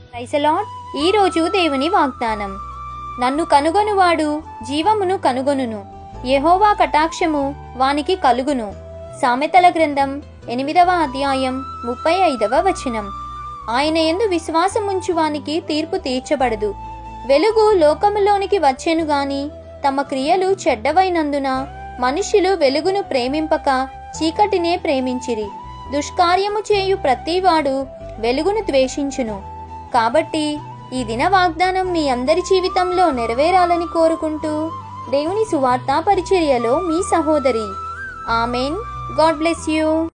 ప్రైసలాడ్ ఈరోజు దేవుని వాగ్దానం నన్ను కనుగొనువాడు జీవమును కనుగొనును యెహోవా కటాక్షము వానికి కలుగును సామెతల గ్రంథం ఎనిమిదవ అధ్యాయం ముప్పై ఐదవ వచనం ఆయన ఎందు విశ్వాసముంచు వానికి తీర్పు తీర్చబడదు వెలుగు లోకములోనికి వచ్చెను గాని తమ క్రియలు చెడ్డవైనందున మనుష్యులు వెలుగును ప్రేమింపక చీకటినే ప్రేమించిరి దుష్కార్యము చేయు ప్రతివాడు వెలుగును ద్వేషించును కాబట్టి ఈ దిన వాగ్దానం మీ అందరి జీవితంలో నెరవేరాలని కోరుకుంటూ దేవుని సువార్తా పరిచర్యలో మీ సహోదరి ఆమెన్ గాడ్ బ్లెస్ యూ